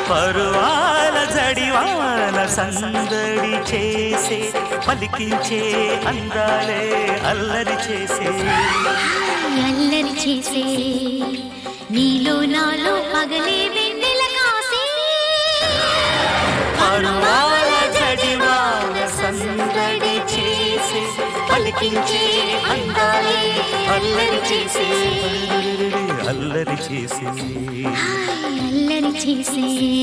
పరువాల జడివాన సందడి చేసే పలికించే అందాలే అల్లరి చేసే అల్లరి చేసే నీలో నాలో పగలే వెన్నెల కాసే పరువాల జడివాన సందడి చేసే పలికించే అందాలే అల్లరి చేసే అల్లరి చేసే హాయ్ అల్లరి చేసే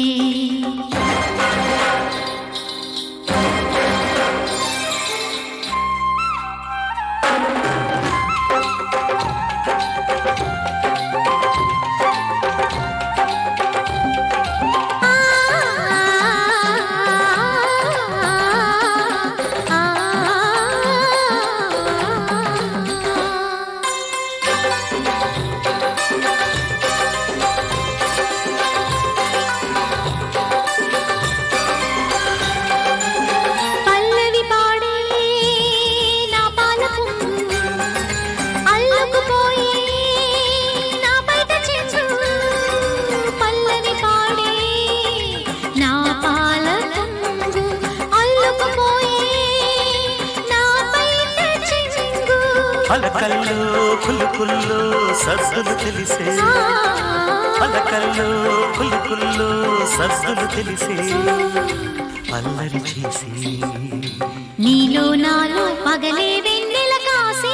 పల్లవి పాడే నా పాలకు అల్లుకుపోయే నా బయట చెంచు పల్లవి పాడే నా పాలకు అల్లుకుపోయే నా బయట చెంగు పలకల్లో కులుకుల్లో సస్సులు తెలిసే పలకల్లో కులుకుల్లో సస్సులు తెలిసే అల్లరి చేసి నీలో నాలో పగలే వెన్నెల కాసే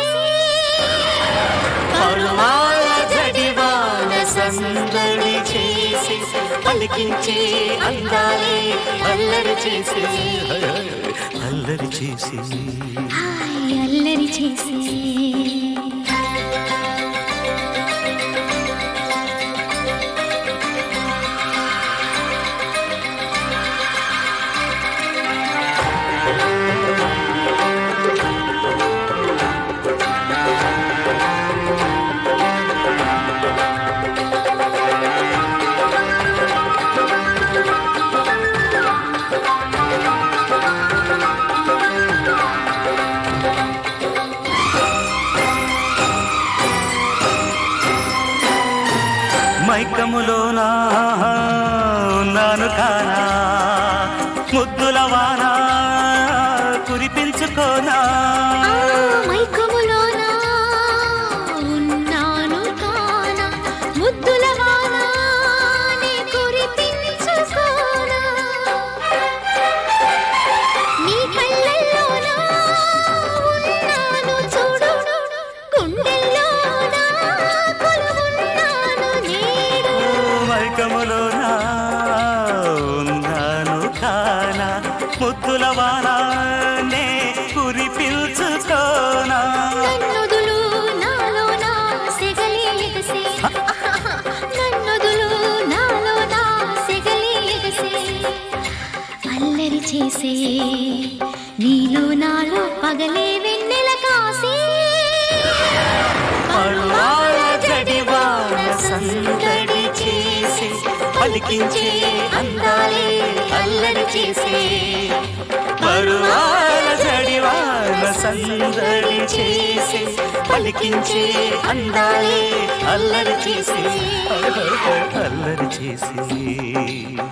పరువాల జడివాన సందడి చేసి పలికించే అందాలే అల్లరి చేసి అల్లరి చేసి హాయ్ అల్లరి చేసే మైకములోనా ఉన్నాను కానా ముద్దుల వాన కురిపించుకోనా ఆ మైకములోన ఉన్నాను కానా ముద్దుల వాన నీ కురిపించుకోనా నీ కళ్ళల్లోన ఉన్నాను చూడు గుండెల్లోన కొలువున్నాను నేడు మైకములోనా ఉన్నాను కానా ముద్దుల వాన నే కురిపించుకోనా నన్నుదులు నాలో నా సెగలి ఎగసే నన్నుదులు నాలో నా సెగలి ఎగసే అల్లరి చేసే నీలో నాలో పగలే వెన్నెల కాసే పరువాల జడివాన సందడి చేసి పలికించే అందాలే అల్లరి చేసే పరువాల జడివాన సందడి చేసి పలికించే అందాలే అల్లరి చేసి అల్లరి చేసి